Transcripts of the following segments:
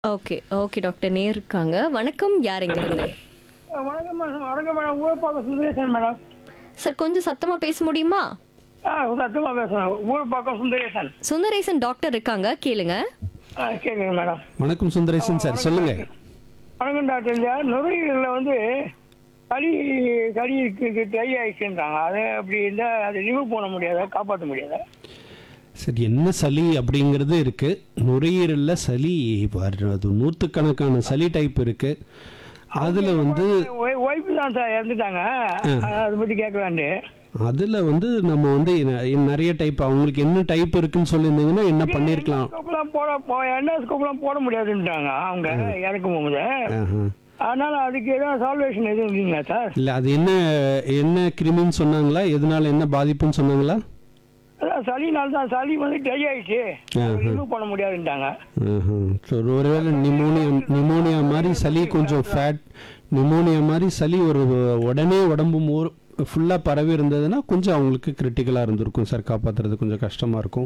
Okay okay doctor நேர் இருக்காங்க வணக்கம் யார் எங்க இருந்து வணக்கம் மேடம் வணக்கம் மேடம் ஊர் பக்கம் சுந்தரேசன் மேடம் சார் கொஞ்சம் சத்தமா பேச முடியுமா ஆ சத்தமாக பேசுகிறேன் ஊர் பக்கம் சுந்தரேசன் சுந்தரேசன் டாக்டர் இருக்காங்க கேளுங்க ஆ கேட்குங்க மேடம் வணக்கம் சுந்தரேசன் சார் சொல்லுங்க வணக்கம் டாக்டர் இந்த நுரையீரலில் வந்து களி களி ட்ரை ஆயிடுச்சுன்றாங்க அது அப்படி இருந்தால் அதை ரிமூவ் பண்ண முடியாதா காப்பாற்ற முடியாதா சரி என்ன சளி அப்படிங்கிறது இருக்கு நுரையீரல்ல சளி வர்றது நூற்றுக்கணக்கான சளி டைப் இருக்கு அதுல வந்து ஒய்ஃபு தான் சார் இறந்துட்டாங்க அதை பற்றி கேட்கலான்ட்டு அதுல வந்து நம்ம வந்து ந- நிறைய டைப் அவங்களுக்கு என்ன டைப் இருக்குன்னு சொல்லியிருந்தீங்கன்னா என்ன பண்ணியிருக்கலாம் ஸ்கோப்லாம் போட போ என்ன ஸ்கோப்லாம் போட முடியாதுன்றாங்க அவங்க இறக்கும் போது ஆஹா. அதனால அதுக்கு எதாவது சால்வேஷன் எதுவும் இல்லைங்களா சார் இல்ல அது என்ன என்ன கிருமின்னு சொன்னாங்களா எதனால என்ன பாதிப்புன்னு சொன்னாங்களா அதான் சளினால தான் சளி வந்து ட்ரை ஆயிடுச்சு ரிமூவ் பண்ண முடியாதுன்ட்டாங்க ஆஹா. சரி ஒருவேளை நிமோனியா நிமோனியா மாதிரி சளி கொஞ்சம் ஃபேட் நிமோனியா மாதிரி சளி ஒரு உடனே உடம்பு மோர் ஃபுல்லாக பரவி இருந்ததுன்னா கொஞ்சம் அவங்களுக்கு கிரிட்டிக்கலாக இருந்திருக்கும் சார் காப்பாற்றுறது கொஞ்சம் கஷ்டமாக இருக்கும்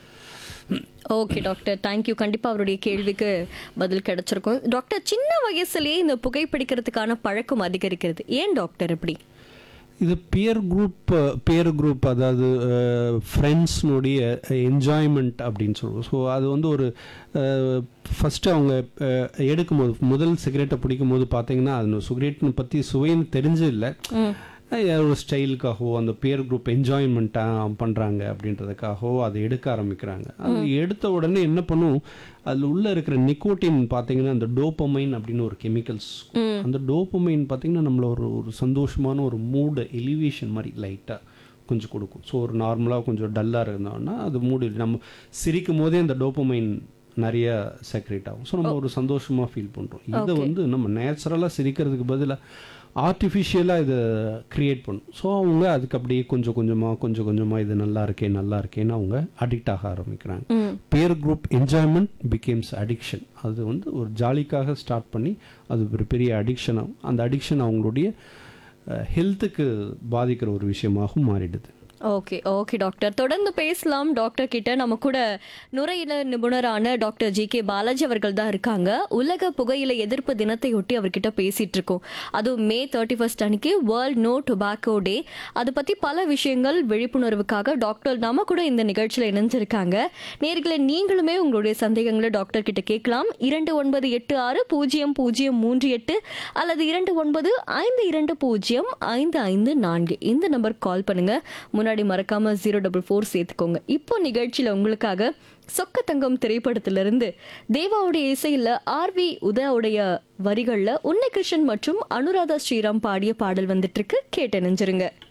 ஓகே டாக்டர் தேங்க்யூ கண்டிப்பா அவருடைய கேள்விக்கு பதில் கிடைச்சிருக்கும் டாக்டர் சின்ன வயசுலயே இந்த புகைப்பிடிக்கிறதுக்கான பழக்கம் அதிகரிக்கிறது ஏன் டாக்டர் இப்படி இது பியர் குரூப் பியர் குரூப் அதாவது ஃப்ரெண்ட்ஸ்னுடைய என்ஜாய்மெண்ட் அப்படின்னு சொல்லுவோம் ஸோ அது வந்து ஒரு ஃபஸ்ட்டு அவங்க அஹ், எடுக்கும்போது முதல் சிகரெட்டை பிடிக்கும் போது பார்த்தீங்கன்னா அது சிகரெட்னு பற்றி சுவைன்னு தெரிஞ்சு இல்லை அஹ், ஒரு ஸ்டைலுக்காகவோ அந்த பியர் குரூப் என்ஜாய்மெண்ட்டாக பண்ணுறாங்க அப்படின்றதுக்காகவோ அதை எடுக்க ஆரம்பிக்கிறாங்க அது எடுத்த உடனே என்ன பண்ணும் அதில் உள்ளே இருக்கிற நிக்கோட்டின் பார்த்தீங்கன்னா அந்த டோப்பமைன் அப்படின்னு ஒரு கெமிக்கல்ஸ் அந்த டோப்பமைன் பார்த்தீங்கன்னா நம்மள ஒரு ஒரு சந்தோஷமான ஒரு மூடு எலிவேஷன் மாதிரி லைட்டாக கொஞ்சம் கொடுக்கும் ஸோ ஒரு நார்மலாக கொஞ்சம் டல்லாக இருந்தோம்னா அது மூடு நம்ம சிரிக்கும் போதே அந்த டோப்பமைன் நிறைய செக்ரேட் ஆகும் ஸோ நம்ம ஒரு சந்தோஷமாக ஃபீல் பண்ணுறோம் இதை வந்து நம்ம நேச்சுரலாக சிரிக்கிறதுக்கு பதிலாக ஆர்டிஃபிஷியலாக இதை க்ரியேட் பண்ணும் ஸோ அவங்க அதுக்கு அப்படியே கொஞ்சம் கொஞ்சமாக கொஞ்சம் கொஞ்சமாக இது நல்லா இருக்கே நல்லா இருக்கேன்னு அவங்க அடிக்ட் ஆக ஆரம்பிக்கிறாங்க peer group enjoyment becomes addiction அது வந்து ஒரு ஜாலிக்காக ஸ்டார்ட் பண்ணி அது ஒரு பெரிய அடிக்ஷன் ஆகும் அந்த அடிக்ஷன் அவங்களுடைய ஹெல்த்துக்கு பாதிக்கிற ஒரு விஷயமாகவும் மாறிடுது ஓகே ஓகே டாக்டர் தொடர்ந்து பேசலாம் டாக்டர் கிட்ட நம்ம கூட நுரையீரல் நிபுணரான டாக்டர் ஜி கே பாலாஜி அவர்கள் தான் இருக்காங்க உலக புகையிலை எதிர்ப்பு தினத்தையொட்டி அவர்கிட்ட பேசிட்டு இருக்கோம் அதுவும் மே தேர்ட்டி ஃபர்ஸ்ட் அன்னைக்கு வேர்ல்ட் நோ டொபாக்கோ டே அதை பத்தி பல விஷயங்கள் விழிப்புணர்வுக்காக டாக்டர் நம்ம கூட இந்த நிகழ்ச்சியில் இணைஞ்சிருக்காங்க நேர்களை நீங்களுமே உங்களுடைய சந்தேகங்களை டாக்டர் கிட்ட கேட்கலாம் இரண்டு ஒன்பது எட்டு ஆறு பூஜ்ஜியம் பூஜ்ஜியம் மூன்று எட்டு அல்லது இரண்டு ஒன்பது ஐந்து இரண்டு பூஜ்ஜியம் ஐந்து ஐந்து நான்கு இந்த நம்பர் கால் பண்ணுங்க முன்னாடி மறக்காம ஜீரோ டபுள் ஃபோர் சேர்த்துக்கோங்க இப்போ நிகழ்ச்சியில உங்களுக்காக சொக்க தங்கம் திரைப்படத்திலிருந்து தேவாவுடைய இசையில ஆர்வி உதயாவுடைய வரிகள்ல உன்னை கிருஷ்ணன் மற்றும் அனுராதா ஸ்ரீராம் பாடிய பாடல் வந்துட்டு இருக்கு கேட்டு நெஞ்சிருங்க